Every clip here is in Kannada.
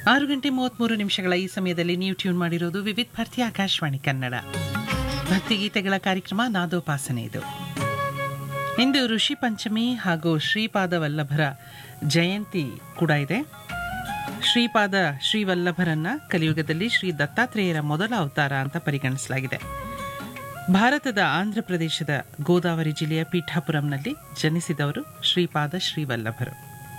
ಆರು ಗಂಟೆ ಮೂವತ್ತ್ಮೂರು ನಿಮಿಷಗಳ ಈ ಸಮಯದಲ್ಲಿ ನೀವು ಟ್ಯೂನ್ ಮಾಡಿರೋದು ವಿವಿಧ ಭಾರತಿ ಆಕಾಶವಾಣಿ ಕನ್ನಡ ಭಕ್ತಿಗೀತೆಗಳ ಕಾರ್ಯಕ್ರಮ ನಾದೋಪಾಸನೆ ಇದು ಇಂದು ಋಷಿ ಪಂಚಮಿ ಹಾಗೂ ಶ್ರೀಪಾದ ವಲ್ಲಭರ ಜಯಂತಿ ಕೂಡ ಇದೆ ಶ್ರೀಪಾದ ಶ್ರೀವಲ್ಲಭರನ್ನ ಕಲಿಯುಗದಲ್ಲಿ ಶ್ರೀ ದತ್ತಾತ್ರೇಯರ ಮೊದಲ ಅವತಾರ ಅಂತ ಪರಿಗಣಿಸಲಾಗಿದೆ ಭಾರತದ ಆಂಧ್ರ ಪ್ರದೇಶದ ಗೋದಾವರಿ ಜಿಲ್ಲೆಯ ಪೀಠಾಪುರಂನಲ್ಲಿ ಜನಿಸಿದವರು ಶ್ರೀಪಾದ ಶ್ರೀವಲ್ಲಭರು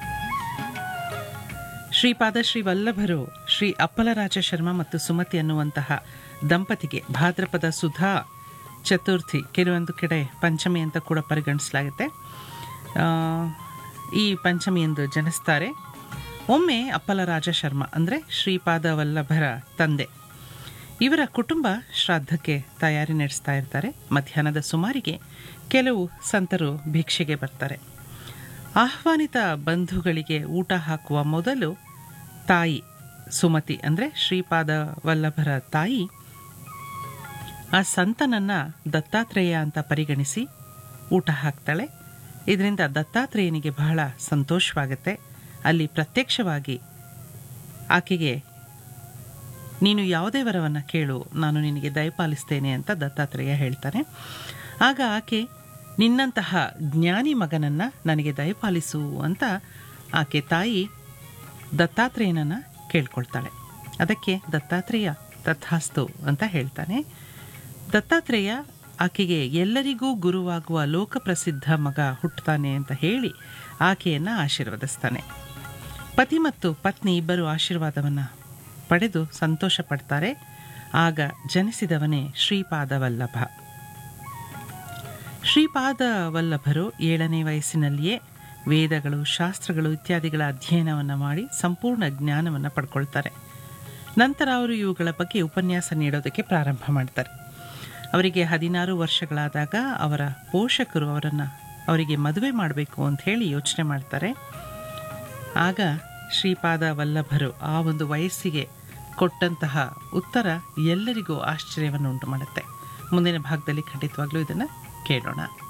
ಶ್ರೀಪಾದ ಶ್ರೀ ವಲ್ಲಭರು ಶ್ರೀ ಅಪ್ಪಲರಾಜ ಶರ್ಮ ಮತ್ತು ಸುಮತಿ ಅನ್ನುವಂತಹ ದಂಪತಿಗೆ ಭಾದ್ರಪದ ಸುಧಾ ಚತುರ್ಥಿ ಕೆಲವೊಂದು ಕಡೆ ಪಂಚಮಿ ಅಂತ ಕೂಡ ಪರಿಗಣಿಸಲಾಗುತ್ತೆ ಆ, ಈ ಪಂಚಮಿಯಂದು ಜನಿಸ್ತಾರೆ ಒಮ್ಮೆ ಅಪ್ಪಲರಾಜ ಶರ್ಮ ಅಂದರೆ ಶ್ರೀಪಾದ ವಲ್ಲಭರ ತಂದೆ ಇವರ ಕುಟುಂಬ ಶ್ರಾದ್ದಕ್ಕೆ ತಯಾರಿ ನಡೆಸ್ತಾ ಇರ್ತಾರೆ ಮಧ್ಯಾಹ್ನದ ಸುಮಾರಿಗೆ ಕೆಲವು ಸಂತರು ಭಿಕ್ಷೆಗೆ ಬರ್ತಾರೆ ಆಹ್ವಾನಿತ ಬಂಧುಗಳಿಗೆ ಊಟ ಹಾಕುವ ಮೊದಲು ತಾಯಿ ಸುಮತಿ ಅಂದರೆ ಶ್ರೀಪಾದ ವಲ್ಲಭರ ತಾಯಿ ಆ ಸಂತನನ್ನ ದತ್ತಾತ್ರೇಯ ಅಂತ ಪರಿಗಣಿಸಿ ಊಟ ಹಾಕ್ತಾಳೆ ಇದರಿಂದ ದತ್ತಾತ್ರೇಯನಿಗೆ ಬಹಳ ಸಂತೋಷವಾಗುತ್ತೆ ಅಲ್ಲಿ ಪ್ರತ್ಯಕ್ಷವಾಗಿ ಆಕೆಗೆ ನೀನು ಯಾವುದೇ ವರವನ್ನು ಕೇಳು ನಾನು ನಿನಗೆ ದಯಪಾಲಿಸ್ತೇನೆ ಅಂತ ದತ್ತಾತ್ರೇಯ ಹೇಳ್ತಾನೆ ಆಗ ಆಕೆ ನಿನ್ನಂತಹ ಜ್ಞಾನಿ ಮಗನನ್ನ ನನಗೆ ದಯಪಾಲಿಸು ಅಂತ ಆಕೆ ತಾಯಿ ದತ್ತಾತ್ರೇಯನನ್ನ ಕೇಳ್ಕೊಳ್ತಾಳೆ ಅದಕ್ಕೆ ದತ್ತಾತ್ರೇಯ ತಥಾಸ್ತು ಅಂತ ಹೇಳ್ತಾನೆ ದತ್ತಾತ್ರೇಯ ಆಕೆಗೆ ಎಲ್ಲರಿಗೂ ಗುರುವಾಗುವ ಲೋಕಪ್ರಸಿದ್ಧ ಮಗ ಹುಟ್ಟುತ್ತಾನೆ ಅಂತ ಹೇಳಿ ಆಕೆಯನ್ನು ಆಶೀರ್ವದಿಸ್ತಾನೆ ಪತಿ ಮತ್ತು ಪತ್ನಿ ಇಬ್ಬರು ಆಶೀರ್ವಾದವನ್ನು ಪಡೆದು ಸಂತೋಷ ಪಡ್ತಾರೆ ಆಗ ಜನಿಸಿದವನೇ ಶ್ರೀಪಾದ ವಲ್ಲಭ ಶ್ರೀಪಾದ ವಲ್ಲಭರು ಏಳನೇ ವಯಸ್ಸಿನಲ್ಲಿಯೇ ವೇದಗಳು ಶಾಸ್ತ್ರಗಳು ಇತ್ಯಾದಿಗಳ ಅಧ್ಯಯನವನ್ನು ಮಾಡಿ ಸಂಪೂರ್ಣ ಜ್ಞಾನವನ್ನು ಪಡ್ಕೊಳ್ತಾರೆ ನಂತರ ಅವರು ಇವುಗಳ ಬಗ್ಗೆ ಉಪನ್ಯಾಸ ನೀಡೋದಕ್ಕೆ ಪ್ರಾರಂಭ ಮಾಡ್ತಾರೆ ಅವರಿಗೆ ಹದಿನಾರು ವರ್ಷಗಳಾದಾಗ ಅವರ ಪೋಷಕರು ಅವರನ್ನು ಅವರಿಗೆ ಮದುವೆ ಮಾಡಬೇಕು ಅಂತ ಹೇಳಿ ಯೋಚನೆ ಮಾಡ್ತಾರೆ ಆಗ ಶ್ರೀಪಾದ ವಲ್ಲಭರು ಆ ಒಂದು ವಯಸ್ಸಿಗೆ ಕೊಟ್ಟಂತಹ ಉತ್ತರ ಎಲ್ಲರಿಗೂ ಆಶ್ಚರ್ಯವನ್ನು ಉಂಟು ಮಾಡುತ್ತೆ ಮುಂದಿನ ಭಾಗದಲ್ಲಿ ಖಂಡಿತವಾಗ್ಲೂ ಇದನ್ನು ಕೇಳೋಣ